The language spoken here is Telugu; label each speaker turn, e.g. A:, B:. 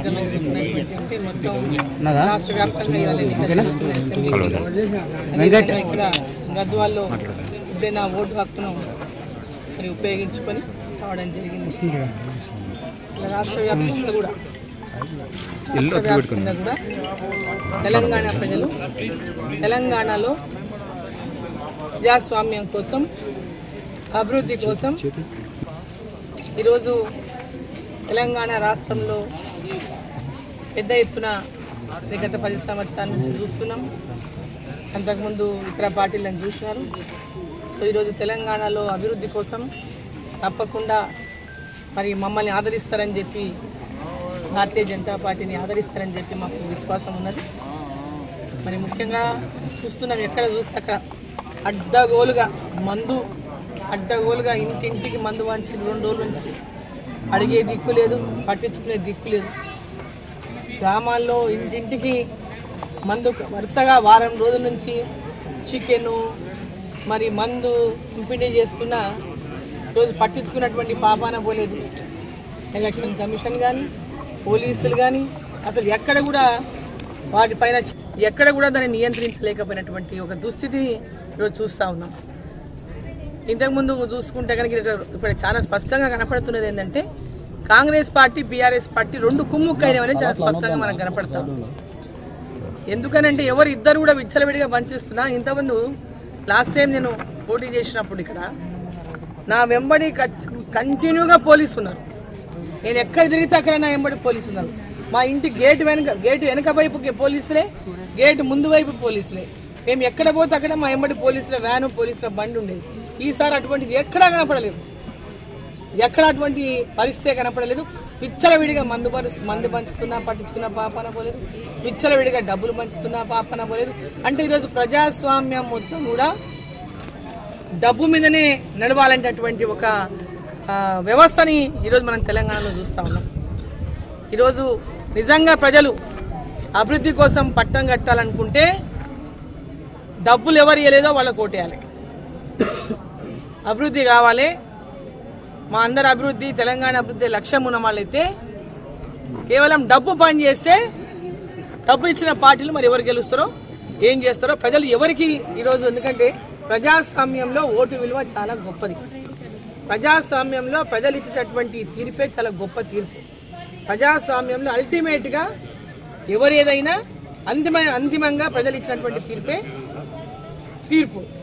A: వ్యాప్తంగా జరుగుతున్నటువంటి అంటే మొత్తం రాష్ట్ర వ్యాప్తంగా ఇవాళ ఎన్నికలు జరుగుతున్నాయి అసెంబ్లీకి. అదేవిధంగా ఇక్కడ గద్వాల్లో ఎప్పుడైనా ఓటు హక్కును మరి ఉపయోగించుకొని రావడం జరిగింది ఇలా రాష్ట్ర వ్యాప్తంగా కూడా రాష్ట్ర వ్యాప్తంగా కూడా తెలంగాణ ప్రజలు తెలంగాణలో ప్రజాస్వామ్యం కోసం అభివృద్ధి కోసం ఈరోజు తెలంగాణ రాష్ట్రంలో పెద్ద ఎత్తున మరి గత పది సంవత్సరాల నుంచి చూస్తున్నాం అంతకుముందు ఇతర పార్టీలను చూసినారు సో ఈరోజు తెలంగాణలో అభివృద్ధి కోసం తప్పకుండా మరి మమ్మల్ని ఆదరిస్తారని చెప్పి భారతీయ జనతా పార్టీని ఆదరిస్తారని చెప్పి మాకు విశ్వాసం ఉన్నది మరి ముఖ్యంగా చూస్తున్నాం ఎక్కడ చూస్తే అక్కడ అడ్డగోలుగా మందు అడ్డగోలుగా ఇంటింటికి మందు వంచి రెండు రోజుల నుంచి అడిగే దిక్కు లేదు పట్టించుకునే దిక్కు లేదు గ్రామాల్లో ఇంటింటికి మందు వరుసగా వారం రోజుల నుంచి చికెను మరి మందు పంపిణీ చేస్తున్న రోజు పట్టించుకున్నటువంటి పాపాన పోలేదు ఎలక్షన్ కమిషన్ కానీ పోలీసులు కానీ అసలు ఎక్కడ కూడా వాటిపైన ఎక్కడ కూడా దాన్ని నియంత్రించలేకపోయినటువంటి ఒక దుస్థితి ఈరోజు చూస్తూ ఉన్నాం ఇంతకుముందు చూసుకుంటే కనుక ఇక్కడ ఇప్పుడు చాలా స్పష్టంగా కనపడుతున్నది ఏంటంటే కాంగ్రెస్ పార్టీ బీఆర్ఎస్ పార్టీ రెండు కుమ్ముక్కైనవని చాలా స్పష్టంగా మనకు కనపడతాం ఎందుకనంటే ఎవరు ఇద్దరు కూడా విచ్చలవిడిగా పనిచేస్తున్నా ఇంతకుముందు లాస్ట్ టైం నేను పోటీ చేసినప్పుడు ఇక్కడ నా వెంబడి కంటిన్యూగా పోలీసు ఉన్నారు నేను ఎక్కడ తిరిగితే అక్కడ నా వెంబడి పోలీసు ఉన్నారు మా ఇంటి గేట్ వెనక గేటు వెనక వైపు పోలీసులే గేటు ముందు వైపు పోలీసులే మేము ఎక్కడ పోతే అక్కడ మా వెంబడి పోలీసుల వ్యాను పోలీసుల బండి ఉండేది ఈసారి అటువంటిది ఎక్కడా కనపడలేదు ఎక్కడ అటువంటి పరిస్థితి కనపడలేదు విచ్చలవిడిగా మందు పరు మందు పంచుతున్నా పట్టించుకున్న పాపన పోలేదు విచ్చలవిడిగా డబ్బులు పంచుతున్నా పాపన పోలేదు అంటే ఈరోజు ప్రజాస్వామ్యం మొత్తం కూడా డబ్బు మీదనే నడవాలనేటటువంటి ఒక ఆ, వ్యవస్థని ఈరోజు మనం తెలంగాణలో చూస్తూ ఉన్నాం ఈరోజు నిజంగా ప్రజలు అభివృద్ధి కోసం పట్టం కట్టాలనుకుంటే డబ్బులు ఎవరు ఇవ్వలేదో వాళ్ళకు ఓటేయాలి అభివృద్ధి కావాలి మా అందరి అభివృద్ధి తెలంగాణ అభివృద్ధి లక్ష్యం ఉన్న వాళ్ళైతే కేవలం డబ్బు పని చేస్తే డబ్బు ఇచ్చిన పార్టీలు మరి ఎవరు గెలుస్తారో ఏం చేస్తారో ప్రజలు ఎవరికి ఈరోజు ఎందుకంటే ప్రజాస్వామ్యంలో ఓటు విలువ చాలా గొప్పది ప్రజాస్వామ్యంలో ప్రజలు ఇచ్చేటటువంటి తీర్పే చాలా గొప్ప తీర్పు ప్రజాస్వామ్యంలో అల్టిమేట్గా ఎవరు ఏదైనా అంతిమ అంతిమంగా ప్రజలు ఇచ్చినటువంటి తీర్పే తీర్పు